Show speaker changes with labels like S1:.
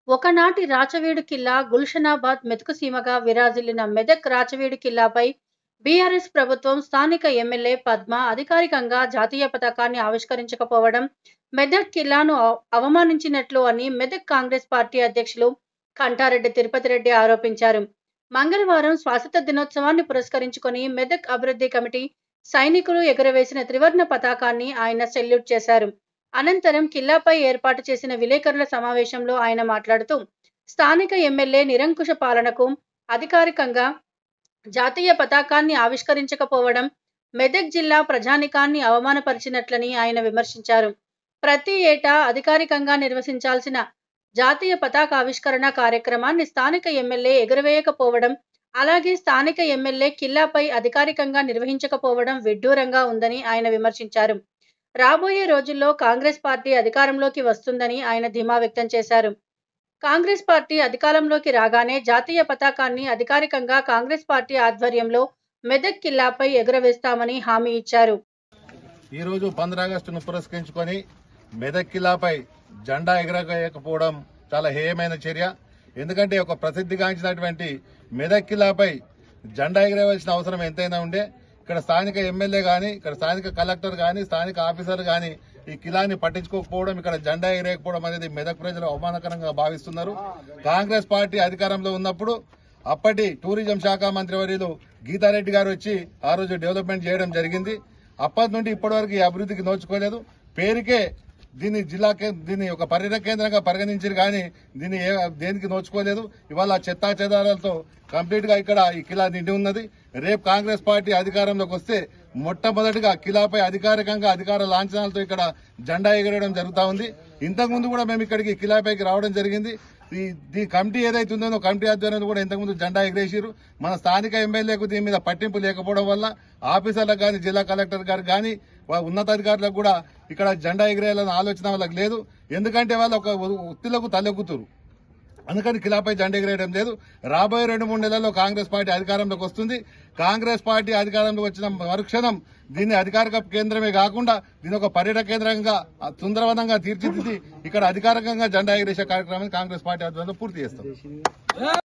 S1: ఒకనాటి రాచవీడు కిల్లా గుల్షనాబాద్ మెతుకుసీమగా విరాజిల్లిన మెదక్ రాచవీడు కిల్లాపై బీఆర్ఎస్ ప్రభుత్వం స్థానిక ఎమ్మెల్యే పద్మ అధికారికంగా జాతీయ పతాకాన్ని ఆవిష్కరించకపోవడం మెదక్ కిల్లాను అవ- అవమానించినట్లు అని మెదక్ కాంగ్రెస్ పార్టీ అధ్యక్షులు కంటారెడ్డి తిరుపతి రెడ్డి ఆరోపించారు మంగళవారం స్వాతంత్ర దినోత్సవాన్ని పురస్కరించుకొని మెదక్ అభివృద్ధి కమిటీ సైనికులు ఎగురవేసిన త్రివర్ణ పతాకాన్ని ఆయన సెల్యూట్ చేశారు అనంతరం కిల్లాపై ఏర్పాటు చేసిన విలేకరుల సమావేశంలో ఆయన మాట్లాడుతూ స్థానిక ఎమ్మెల్యే నిరంకుశ పాలనకు అధికారికంగా జాతీయ పతాకాన్ని ఆవిష్కరించకపోవడం మెదక్ జిల్లా ప్రజానికాన్ని అవమానపరిచినట్లని ఆయన విమర్శించారు ప్రతి ఏటా అధికారికంగా నిర్వహించాల్సిన జాతీయ పతాక ఆవిష్కరణ కార్యక్రమాన్ని స్థానిక ఎమ్మెల్యే ఎగురవేయకపోవడం అలాగే స్థానిక ఎమ్మెల్యే కిల్లాపై అధికారికంగా నిర్వహించకపోవడం విడ్డూరంగా ఉందని ఆయన విమర్శించారు రాబోయే రోజుల్లో కాంగ్రెస్ పార్టీ అధికారంలోకి వస్తుందని ఆయన ధీమా వ్యక్తం చేశారు కాంగ్రెస్ పార్టీ అధికారంలోకి రాగానే జాతీయ పతాకాన్ని అధికారికంగా కాంగ్రెస్ పార్టీ ఆధ్వర్యంలో మెదక్ కిల్లాపై ఎగురవేస్తామని హామీ ఇచ్చారు
S2: ఈ రోజు పంద్ర ఆగస్టును పురస్కరించుకొని మెదక్ కిల్లాపై జెండా ఎగరవేయకపోవడం చాలా హేయమైన చర్య ఎందుకంటే ఒక ప్రసిద్ధిగాంచినటువంటి మెదక్ కిల్లాపై జెండా ఎగరవేయాల్సిన అవసరం ఎంతైనా ఉండే ఇక్కడ స్థానిక ఎమ్మెల్యే గాని ఇక్కడ స్థానిక కలెక్టర్ గాని స్థానిక ఆఫీసర్ గాని ఈ కిలాని పట్టించుకోకపోవడం ఇక్కడ జెండా ఎగరేయకపోవడం అనేది మెదక్ ప్రజలు అవమానకరంగా భావిస్తున్నారు కాంగ్రెస్ పార్టీ అధికారంలో ఉన్నప్పుడు అప్పటి టూరిజం శాఖ మంత్రి వర్యులు గీతారెడ్డి గారు వచ్చి ఆ రోజు డెవలప్మెంట్ చేయడం జరిగింది అప్పటి నుండి ఇప్పటి వరకు ఈ అభివృద్ధికి నోచుకోలేదు పేరుకే దీన్ని జిల్లా కే- దీన్ని ఒక పర్యటన కేంద్రంగా పరిగణించారు కానీ దీన్ని ఏ దేనికి నోచుకోలేదు ఇవాళ చెత్తా చెదారాలతో కంప్లీట్ గా ఇక్కడ ఈ కిలా నిండి ఉన్నది రేపు కాంగ్రెస్ పార్టీ అధికారంలోకి వస్తే మొట్టమొదటిగా కిలాపై అధికారికంగా అధికార లాంఛనాలతో ఇక్కడ జెండా ఎగరడం జరుగుతా ఉంది ఇంతకు ముందు కూడా మేము ఇక్కడికి కిలాపైకి రావడం జరిగింది ఈ ఈ కమిటీ ఏదైతే ఉందో కమిటీ ఆధ్వర్యంలో కూడా ఇంతకుముందు జెండా ఎగరేసారు మన స్థానిక ఎమ్మెల్యేకు దీని మీద పట్టింపు లేకపోవడం వల్ల ఆఫీసర్లకు కానీ జిల్లా కలెక్టర్ గారు కానీ ఉన్నతాధికారులకు కూడా ఇక్కడ జెండా ఎగిరేయాలన్న ఆలోచన వాళ్ళకి లేదు ఎందుకంటే వాళ్ళు ఒక ఉత్తిలకు తలెక్కుతురు అందుకని కిలాపై జెండా ఎగిరేయడం లేదు రాబోయే రెండు మూడు నెలల్లో కాంగ్రెస్ పార్టీ అధికారంలోకి వస్తుంది కాంగ్రెస్ పార్టీ అధికారంలోకి వచ్చిన మరుక్షణం దీన్ని అధికారిక కేంద్రమే కాకుండా దీని ఒక పర్యటన కేంద్రంగా ఆ, సుందరవనంగా తీర్చిదిద్ది ఇక్కడ అధికారికంగా జెండా ఎగిరేసే కార్యక్రమాన్ని కాంగ్రెస్ పార్టీ ఆధ్వర్యంలో పూర్తి చేస్తాం